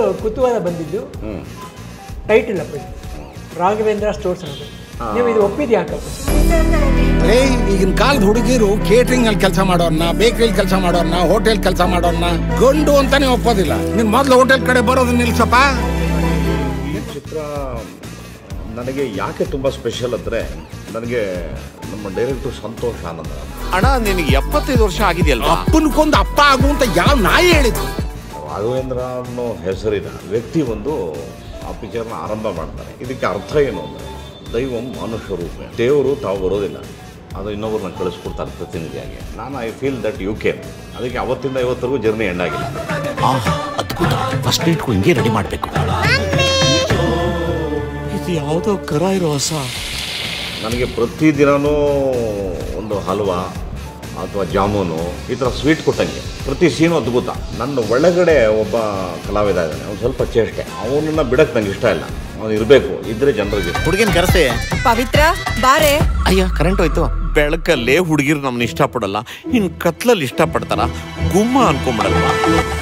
ಕುತೂಹಲ ಬಂದಿದ್ದು ಟೈಟಲ್ ಅಪ್ಪ ಇದು. ರಾಘವೇಂದ್ರ ಸ್ಟೋರ್ಸ್ ಅನ್ನೋದು ನೀವು ಇದು ಒಪ್ಪಿದ್ಯಾ ಅಂಕಲ್ ಲೇ ಈಗಿನ ಕಾಲದ ಹುಡುಗಿರು ಕೇಟ್ರಿಂಗ್ ಅಲ್ಲಿ ಕೆಲಸ ಮಾಡೋರ್ನ ಬೇಕರಿಲಿ ಕೆಲಸ ಮಾಡೋರ್ನ ಹೋಟೆಲ್ ಕೆಲಸ ಮಾಡೋರ್ನ ಗಂಡು ಅಂತಾನೆ ಒಪ್ಪೋದಿಲ್ಲ ನೀನ್ ಮೊದ್ಲು ಹೋಟೆಲ್ ಕಡೆ ಬರೋದು ನಿಲ್ಸಪ್ಪ ಈ ಚಿತ್ರ ನನಗೆ ಯಾಕೆ ತುಂಬ ಸ್ಪೆಷಲ್ ಅಂದರೆ ನನಗೆ ನಮ್ಮ ಡೈರೆಕ್ಟರ್ ಸಂತೋಷ್ ಆನಂದ ಅಣ್ಣ ನಿನಗೆ ಎಪ್ಪತ್ತೈದು ವರ್ಷ ಆಗಿದೆಯಲ್ವಾ ಅಪ್ಪನ್ಕೊಂದು ಅಪ್ಪ ಆಗು ಅಂತ ಯಾವ ನಾಯಿ ಹೇಳಿದ್ದು ರಾಘವೇಂದ್ರ ಅನ್ನೋ ಹೆಸರಿನ ವ್ಯಕ್ತಿ ಒಂದು ಆ ಪಿಕ್ಚರ್ನ ಆರಂಭ ಮಾಡ್ತಾರೆ ಇದಕ್ಕೆ ಅರ್ಥ ಏನು ಅಂದರೆ ದೈವಂ ಮನುಷ್ಯ ರೂಪ ದೇವರು ತಾವು ಬರೋದಿಲ್ಲ ಅದು ಇನ್ನೊಬ್ಬರನ್ನ ಕಳಿಸ್ಕೊಡ್ತಾರೆ ಪ್ರತಿನಿಧಿಯಾಗಿ ನಾನು ಐ ಫೀಲ್ ದಟ್ ಯು ಕೆ ಅದಕ್ಕೆ ಅವತ್ತಿಂದ ಇವತ್ತರೆಗೂ ಜರ್ನಿ ಎಂಡಾಗಿಲ್ಲ ಆಹಾ ಅದ್ಭುತ ಫಸ್ಟ್ ನೈಟ್ಗೂ ಹಿಂಗೆ ರೆಡಿ ಮಾಡಬೇಕು ಇದು ಯಾವುದೋ ಕರ ಇರೋ ಹೊಸ ನನಗೆ ಪ್ರತಿದಿನವೂ ಒಂದು ಹಲ್ವಾ ಅಥವಾ ಜಾಮೂನು ಈ ಥರ ಸ್ವೀಟ್ ಕೊಟ್ಟಂಗೆ ಪ್ರತಿ ಸೀನು ಅದ್ಭುತ ನನ್ನ ಒಳಗಡೆ ಒಬ್ಬ ಕಲಾವಿದ ಇದ್ದಾನೆ ಅವ್ನು ಸ್ವಲ್ಪ ಚೇಷ್ಟೆ ಅವನನ್ನ ಬಿಡಕ್ಕೆ ನಂಗೆ ಇಷ್ಟ ಇಲ್ಲ ಅವನು ಇರಬೇಕು ಇದ್ರೆ ಜನರಿಗೆ ಇಷ್ಟ. ಹುಡುಗಿನ ಕರೆಸೆ ಪವಿತ್ರ ಬಾರೆ ಅಯ್ಯ ಕರೆಂಟ್ ಹೋಯ್ತು ಬೆಳಕಲ್ಲೇ ಹುಡುಗಿರು ನಮ್ಮನ್ನ ಇಷ್ಟಪಡಲ್ಲ ಇನ್ನು ಕತ್ಲಲ್ಲಿ ಇಷ್ಟಪಡ್ತಾರ ಗುಮ್ಮ ಅನ್ಕೊಂಬಿಡಲ್ವಾ